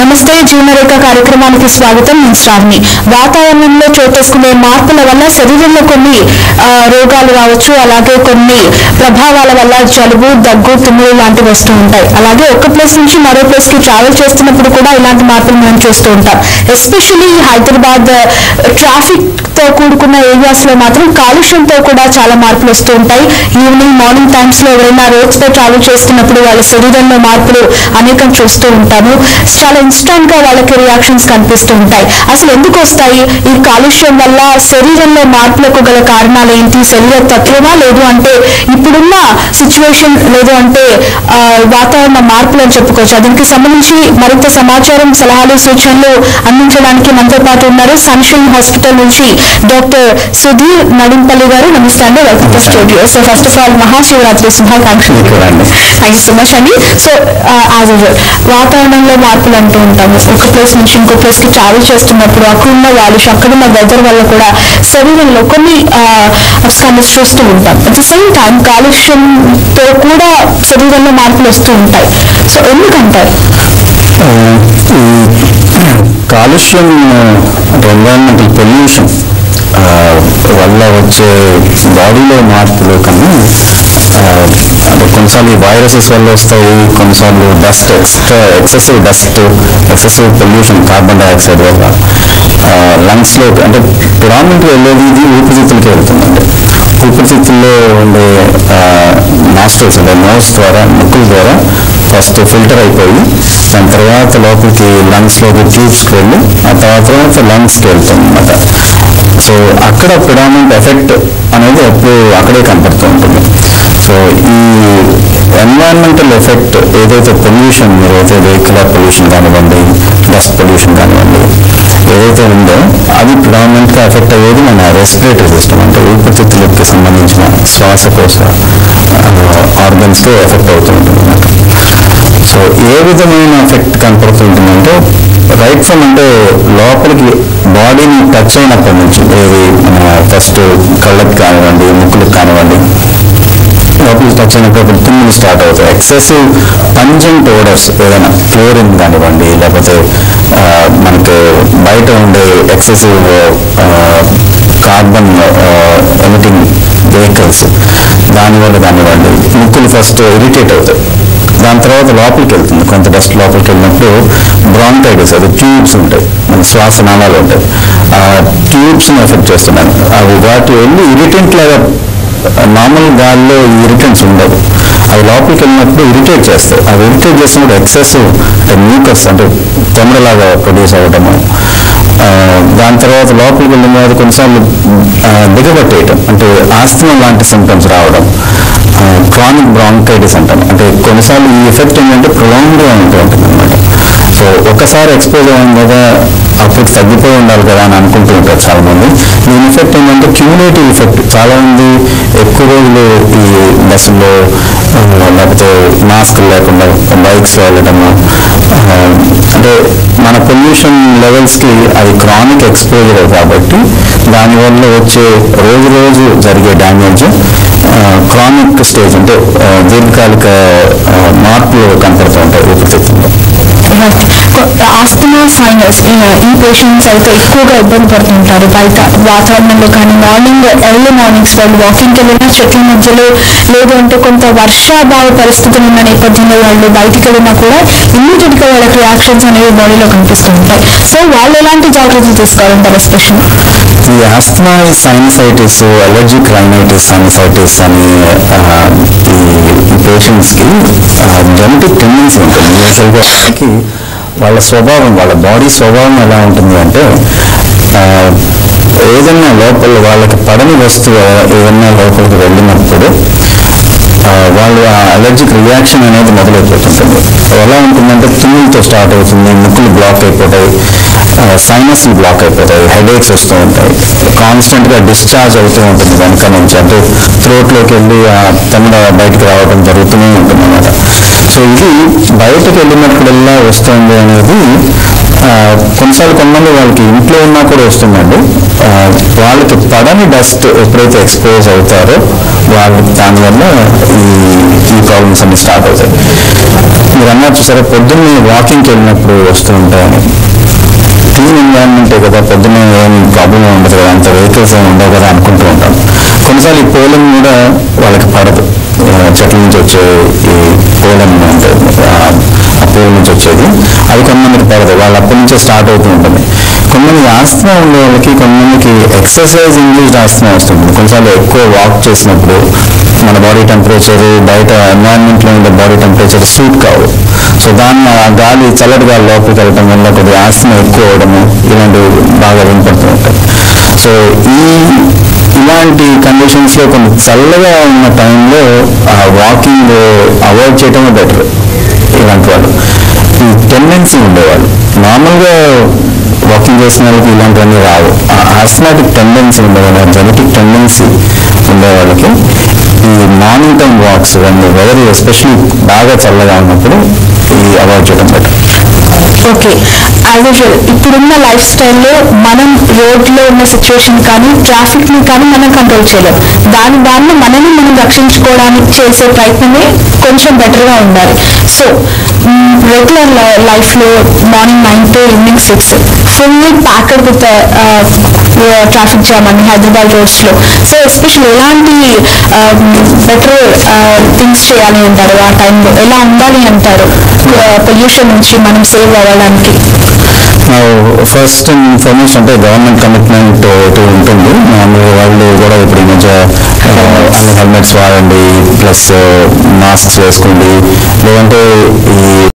నమస్తే జీవనరేఖ కార్యక్రమానికి స్వాగతం నేను శ్రావణి వాతావరణంలో చోటేసుకునే మార్పుల వల్ల శరీరంలో కొన్ని ఆ, రోగాలు రావచ్చు అలాగే కొన్ని ప్రభావాల వల్ల జలుబు దగ్గు తుమ్ములు లాంటివి వస్తూ ఉంటాయి అలాగే ఒక ప్లేస్ నుంచి మరో ప్లేస్ కి ట్రావెల్ చేస్తున్నప్పుడు కూడా ఇలాంటి మార్పులు మనం చూస్తూ ఉంటాం ఎస్పెషల్లీ హైదరాబాద్ ట్రాఫిక్ తో కూడుకున్న ఏరియాస్ లో మాత్రం కాలుష్యంతో కూడా చాలా మార్పులు వస్తూ ఉంటాయి ఈవినింగ్ మార్నింగ్ టైమ్స్ లో ఎవరైనా రోడ్స్ పై ట్రావెల్ చేస్తున్నప్పుడు వాళ్ళ శరీరంలో మార్పులు అనేకం చూస్తూ ఉంటాము చాలా ఇన్స్టాంట్ గా వాళ్ళకి రియాక్షన్స్ కనిపిస్తూ ఉంటాయి అసలు ఎందుకు వస్తాయి ఈ కాలుష్యం వల్ల శరీరంలో మార్పులకు గల కారణాలు ఏంటి శరీర తత్వమా లేదు అంటే ఇప్పుడున్న సిచ్యువేషన్ లేదు అంటే ఆ, వాతావరణ మార్పులు అని చెప్పుకోవచ్చు దానికి సంబంధించి మరింత సమాచారం సలహాలు సూచనలు అందించడానికి మనతో పాటు ఉన్నారు సన్షైన్ హాస్పిటల్ నుంచి డాక్టర్ సుధీర్ నడింపల్లి గారు నమస్తే అండి welcome to studio so first of all Mahashivaratri శుభాకాంక్షలు అండి. థ్యాంక్ యూ సో మచ్ అండి సో యాజ్ యూజువల్ వాతావరణంలో మార్పులు అంటూ ఉంటాము ఒక ప్లేస్ నుంచి ఇంకో ప్లేస్ కి ట్రావెల్ చేస్తున్నప్పుడు అక్కడున్న వాళ్ళు అక్కడున్న వెదర్ వల్ల కూడా శరీరంలో కొన్ని అప్స్కాండెస్ చూస్తూ ఉంటాం అట్ ద సేమ్ టైం కాలుష్యంతో కూడా శరీరంలో మార్పులు వస్తూ ఉంటాయి సో ఎందుకంటారు ఈ కాలుష్యం అంటే ఎన్వైరన్మెంటల్ పొల్యూషన్ వల్ల వచ్చే బాడీలో మార్పులు కన్నా ఆ, అంటే కొన్నిసార్లు వైరసెస్ వల్ల వస్తాయి కొన్నిసార్లు dust extra excessive dust excessive pollution carbon dioxide వల్ల లంగ్స్లో అంటే ప్రిడామినెంట్గా వెళ్ళేది ఇది ఊపిరితిత్తులకి వెళ్తుందండి ఊపిరితిత్తుల్లో ఉండే నాస్ట్రల్స్ అంటే నోస్ ద్వారా ముక్కుల ద్వారా ఫస్ట్ ఫిల్టర్ అయిపోయి దాని తర్వాత లోపలికి లంగ్స్లోకి ట్యూబ్స్కి వెళ్ళి ఆ తర్వాత తర్వాత లంగ్స్కి వెళ్తుంది అనమాట సో అక్కడ ప్రిడామినెంట్ ఎఫెక్ట్ అనేది ఎప్పుడు అక్కడే కనపడుతూ ఉంటుంది సో ఈ ఎన్వైరన్మెంటల్ ఎఫెక్ట్ ఏదైతే పొల్యూషన్ ఏదైతే వెహికులర్ పొల్యూషన్ కానివ్వండి డస్ట్ పొల్యూషన్ కానివ్వండి ఏదైతే ఉందో అది ప్రిడామినెంట్గా ఎఫెక్ట్ అయ్యేది మన రెస్పిరేటరీ సిస్టమ్ అంటే ఊపిరితిత్తులకి సంబంధించిన శ్వాసకోశ ఆర్గన్స్కి ఎఫెక్ట్ అవుతూ ఉంటుంది అన్నమాట సో ఏ విధమైన ఎఫెక్ట్ కనపడుతుంటుందంటే రైట్ ఫ్రమ్ అంటే లోపలికి బాడీని టచ్ అయినప్పటి నుంచి ఏది మన ఫస్ట్ కళ్ళకి కానివ్వండి ముక్కులకు కానివ్వండి లోపలికి టచ్ అయినప్పుడు తుమ్ములు స్టార్ట్ అవుతాయి ఎక్సెసివ్ పంజెంట్ ఓడర్స్ ఏదైనా క్లోరిన్ కానివ్వండి లేకపోతే ఆ, మనకి బయట ఉండే ఎక్సెసివ్ కార్బన్ ఎమిటింగ్ వెహికల్స్ దానివల్ల కానివ్వండి ముక్కులు ఫస్ట్ ఇరిటేట్ అవుతాయి దాని తర్వాత లోపలికి వెళ్తుంది కొంత డస్ట్ లోపలికి వెళ్ళినప్పుడు బ్రాంకైటిస్ అది ట్యూబ్స్ ఉంటాయి మన శ్వాస నాళాలు ఉంటాయి ఆ ట్యూబ్స్ని ఎఫెక్ట్ చేస్తున్నాను అవి వాటి వెళ్ళి ఇరిటెంట్ లాగా నార్మల్ గాల్లో ఇరిటెంట్స్ ఉండవు అవి లోపలికి వెళ్ళినప్పుడు ఇరిటేట్ చేస్తాయి అవి ఇరిటేట్ చేసినప్పుడు ఎక్సెసివ్ అంటే మ్యూకస్ అంటే తెమ్మలాగా ప్రొడ్యూస్ అవ్వడము ఆ, దాని తర్వాత లోపలికి వెళ్ళిన తర్వాత కొన్నిసార్లు ఆ, దిగబట్టేయటం అంటే ఆస్తమా లాంటి సిమ్టమ్స్ రావడం క్రానిక్ బ్రాంకైటిస్ అంటాం అంటే కొన్నిసార్లు ఈ ఎఫెక్ట్ ఏంటంటే ప్రొలాంగ్గా ఉంటూ ఉంటుంది అనమాట సో ఒకసారి ఎక్స్పోజ్ అయింది కదా అప్పుడు తగ్గిపోయి ఉండాలి కదా అని అనుకుంటూ ఉంటారు చాలా మంది దీని ఎఫెక్ట్ ఏంటంటే క్యూములేటివ్ ఎఫెక్ట్ చాలా మంది ఎక్కువ రోజులు ఈ బస్సులో ఆ, లేకపోతే మాస్క్ లేకుండా బైక్స్ వెళ్ళడము ఆ, అంటే మన పొల్యూషన్ లెవెల్స్కి అది క్రానిక్ ఎక్స్పోజర్ కాబట్టి దానివల్ల వచ్చే రోజు రోజు జరిగే డ్యామేజ్ క్రానిక్ స్టేజ్ అంటే ఆ, దీర్ఘకాలిక ఆ, మార్పులు కనపడుతూ ఉంటాయి ఊపిరితిత్తుల్లో ఆస్తమా సైనస్ ఈ పేషెంట్స్ అయితే ఎక్కువగా ఇబ్బంది పడుతుంటారు బయట వాతావరణంలో కానీ మార్నింగ్ ఎర్లీ మార్నింగ్స్ వాళ్ళు వాకింగ్కి వెళ్ళినా చెట్ల మధ్యలో లేదు అంటే కొంత వర్షాభావ పరిస్థితులు ఉన్న నేపథ్యంలో వాళ్ళు బయటికి వెళ్ళినా కూడా ఇమ్మీడియట్ గా వాళ్ళకి రియాక్షన్స్ అనేవి బాడీలో కనిపిస్తూ ఉంటాయి సో వాళ్ళు ఎలాంటి జాగ్రత్తలు తీసుకోవాలంటారు ఎస్పెషల్ ఈ asthma sinusitis allergic rhinitis sinusitis అని ఆ, ఈ పేషెంట్స్కి జెనటిక్ టెండెన్సీ ఉంటుంది యూజువల్గా వాళ్ళకి వాళ్ళ స్వభావం వాళ్ళ బాడీ స్వభావం ఎలా ఉంటుంది అంటే ఆ, ఏదన్నా లోపల వాళ్ళకి పడని వస్తువు ఏదన్నా లోపలికి వెళ్ళినప్పుడు ఆ, వాళ్ళు ఆ అలర్జిక్ రియాక్షన్ అనేది మొదలైపోతుంటుంది ఎలా ఉంటుందంటే తుమ్ములతో స్టార్ట్ అవుతుంది ముక్కులు బ్లాక్ అయిపోతాయి సైనస్ బ్లాక్ అయిపోతాయి హెడేక్స్ వస్తూ ఉంటాయి కాన్స్టెంట్గా డిశ్చార్జ్ అవుతూ ఉంటుంది వెనక నుంచి అంటే థ్రోట్లోకి వెళ్ళి ఆ తెమ్మ బయటకు రావడం జరుగుతూనే ఉంటుంది అనమాట సో ఇది బయటకు వెళ్ళినప్పుడల్లా వస్తుంది అనేది ఆ, కొన్నిసార్లు కొంతమంది వాళ్ళకి ఇంట్లో ఉన్నా కూడా వస్తుందండి ఆ, వాళ్ళకి పడని డస్ట్ ఎప్పుడైతే ఎక్స్పోజ్ అవుతారో వాళ్ళు దానివల్ల ఈ ఈ ప్రాబ్లమ్స్ అన్ని స్టార్ట్ అవుతాయి మీరు అన్నారు చూసారా పొద్దున్నే వాకింగ్కి వెళ్ళినప్పుడు వస్తూ ఉంటాయని క్లీన్ ఎన్వైరన్మెంటే కదా పొద్దున్న ఏం ప్రాబ్లం ఉండదు కదా అంత వెహికల్స్ ఏమి ఉండవు కదా అనుకుంటూ ఉంటాం కొన్నిసార్లు ఈ పోలం కూడా వాళ్ళకి పడదు ఆ, చెట్ల నుంచి వచ్చే ఈ పోలం అంటే ఆ, ఆ పూల నుంచి వచ్చేది అది కొంతమందికి పడదు వాళ్ళు అప్పటి నుంచే స్టార్ట్ అవుతూ ఉంటుంది కొంతమంది ఆస్తమా ఉండే వాళ్ళకి కొంతమందికి ఎక్సర్సైజ్ ఇండ్యూస్డ్ ఆస్తమా వస్తుంది కొన్నిసార్లు ఎక్కువ వాక్ చేసినప్పుడు మన బాడీ టెంపరేచర్ బయట ఎన్వైరన్మెంట్లో ఉండే బాడీ టెంపరేచర్ సూట్ కావు సో దాన్ని ఆ గాలి చల్లటి గాలి లోపలికి వెళ్ళటం వల్ల కొద్దిగా ఆస్తమా ఎక్కువ అవడము ఇలాంటివి బాగా వినపడుతూ ఉంటాయి సో ఈ ఇలాంటి కండిషన్స్ లో కొంచెం చల్లగా ఉన్న టైంలో ఆ వాకింగ్ అవాయిడ్ చేయటమే బెటర్ ఇలాంటి వాళ్ళు ఈ టెండెన్సీ ఉండేవాళ్ళు నార్మల్గా వాకింగ్ చేసిన వాళ్ళకి ఇలాంటివన్నీ రావు ఆ ఆస్మాటిక్ టెండెన్సీ ఉండేవాళ్ళు జెనెటిక్ టెండెన్సీ ఉండే వాళ్ళకి ఈ morning time walks and weather especially బాగా చల్లగా ఉన్నప్పుడు ఈ అవాయిడ్ చేయడం బెటర్ ఓకే యాజ్ యూజువల్ ఇప్పుడున్న లైఫ్ స్టైల్లో మనం రోడ్లో ఉన్న సిచ్యువేషన్ కానీ ట్రాఫిక్ ని కానీ మనం కంట్రోల్ చేయలేం దాని దాన్ని మనని మనం రక్షించుకోవడానికి చేసే ప్రయత్నమే కొంచెం బెటర్గా ఉండాలి సో రెగ్యులర్ లైఫ్లో morning nine to evening six fully packed with traffic jam అని హైదరాబాద్ రోడ్స్లో సో ఎస్పెషల్ ఎలాంటి బెటర్ థింగ్స్ చేయాలి అంటారు ఆ టైంలో ఎలా ఉండాలి అంటారు పొల్యూషన్ నుంచి మనం సేవ్ అవ్వడానికి ఫస్ట్ ఇన్ఫర్మేషన్ అంటే గవర్నమెంట్ కమిట్మెంట్ ఒకటి ఉంటుంది మామూలుగా వాళ్ళు కూడా ఇప్పుడు ఈ మధ్య ఆ, అన్ని హెల్మెట్స్ వాడండి ప్లస్ మాస్క్స్ వేసుకోండి లేదంటే ఈ